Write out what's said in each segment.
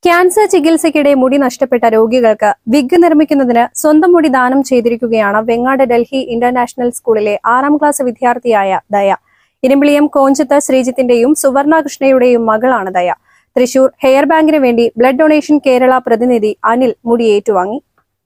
cancer ചികിത്സയ്ക്കിടെ മുടി നഷ്ടപ്പെട്ട രോഗികൾക്ക് വിഗ് നിർമ്മിക്കുന്നതിന് സ്വന്തം മുടി ദാനം ചെയ്തിരിക്കുകയാണ് വെങ്ങാട് ഡൽഹി ഇന്റർനാഷണൽ സ്കൂളിലെ ആറാം ക്ലാസ് വിദ്യാർത്ഥിയായ ദയ ഇരുമ്പിളിയം കോഞ്ചത്ത് ശ്രീജിത്തിന്റെയും സുവർണ കൃഷ്ണയുടെയും മകളാണ് ദയ തൃശൂർ ഹെയർ ബാങ്കിന് വേണ്ടി ബ്ലഡ് ഡൊണേഷൻ കേരള പ്രതിനിധി അനിൽ മുടി ഏറ്റുവാങ്ങി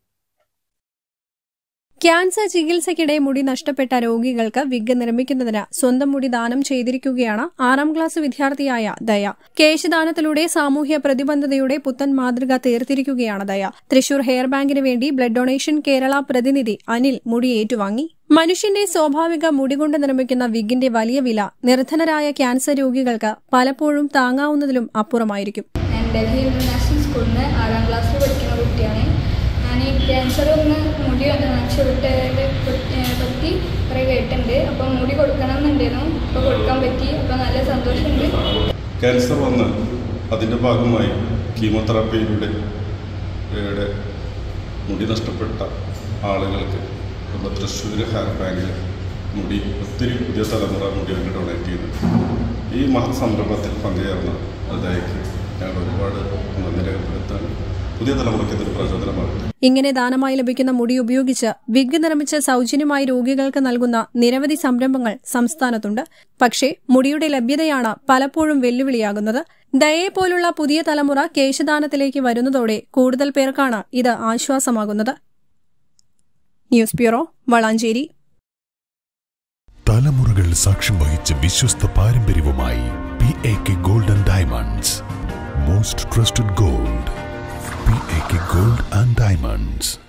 ക്യാൻസർ ചികിത്സയ്ക്കിടെ മുടി നഷ്ടപ്പെട്ട രോഗികൾക്ക് വിഗ് നിർമ്മിക്കുന്നതിന് സ്വന്തം മുടി ദാനം ചെയ്തിരിക്കുകയാണ് ആറാം ക്ലാസ് വിദ്യാർത്ഥിയായ ദയ കേശദാനത്തിലൂടെ സാമൂഹ്യ പ്രതിബദ്ധതയുടെ പുത്തൻ മാതൃക തീർത്തിരിക്കുകയാണ് ദയ തൃശൂർ ഹെയർ ബാങ്കിന് വേണ്ടി ബ്ലഡ് ഡൊണേഷൻ കേരള പ്രതിനിധി അനിൽ മുടി ഏറ്റുവാങ്ങി മനുഷ്യന്റെ സ്വാഭാവിക മുടി കൊണ്ട് നിർമ്മിക്കുന്ന വിഗിന്റെ വലിയ വില നിർധനരായ ക്യാൻസർ രോഗികൾക്ക് പലപ്പോഴും താങ്ങാവുന്നതിലും അപ്പുറമായിരിക്കും ഞാൻ ഡൽഹി ഇന്റർനാഷണൽ സ്കൂളിൽ നിന്ന് ആറാം ക്ലാസ്സിൽ പഠിക്കുന്ന കുട്ടിയാണ് ഞാൻ ഈ ക്യാൻസർ ഒന്ന് മുടി ചുരുട്ടതിനെ പറ്റി കുറേ കേട്ടിട്ടുണ്ട് അപ്പം മുടി കൊടുക്കണം എന്നുണ്ടായിരുന്നു അപ്പോൾ കൊടുക്കാൻ പറ്റി അപ്പോൾ നല്ല സന്തോഷമുണ്ട് ക്യാൻസർ വന്ന് അതിൻ്റെ ഭാഗമായി കീമോതെറാപ്പിയിലൂടെ ഇവിടെ മുടി നഷ്ടപ്പെട്ട ആളുകൾക്ക് നമ്മുടെ തൃശ്ശൂർ ഹെയർ ബാങ്കിൽ മുടി ഒത്തിരി പുതിയ തലമുറ മുടി വേണ്ടി ഡൊണേറ്റ് ചെയ്തു ഈ മഹത് സംരംഭത്തിൽ പങ്കുചേർന്ന അദ്ദേഹത്തിന് ഞങ്ങൾ ഒരുപാട് നന്ദി രേഖപ്പെടുത്താണ് പുതിയ തലമുറയ്ക്ക് ഇതൊരു പ്രചോദനമാകട്ടെ ഇങ്ങനെ ദാനമായി ലഭിക്കുന്ന മുടി ഉപയോഗിച്ച് വിഗ് നിർമ്മിച്ച് സൗജന്യമായി രോഗികൾക്ക് നൽകുന്ന നിരവധി സംരംഭങ്ങൾ സംസ്ഥാനത്തുണ്ട് പക്ഷേ മുടിയുടെ ലഭ്യതയാണ് പലപ്പോഴും വെല്ലുവിളിയാകുന്നത് ദയയെ പോലുള്ള പുതിയ തലമുറ കേശദാനത്തിലേക്ക് വരുന്നതോടെ കൂടുതൽ പേർക്കാണ് ഇത് ആശ്വാസമാകുന്നത് ന്യൂസ് ബ്യൂറോ വളാഞ്ചേരി തലമുറകൾ സാക്ഷ്യം വഹിച്ച വിശ്വസ്ത പാരമ്പര്യവുമായി P A K golden diamonds most trusted gold P A K gold and diamonds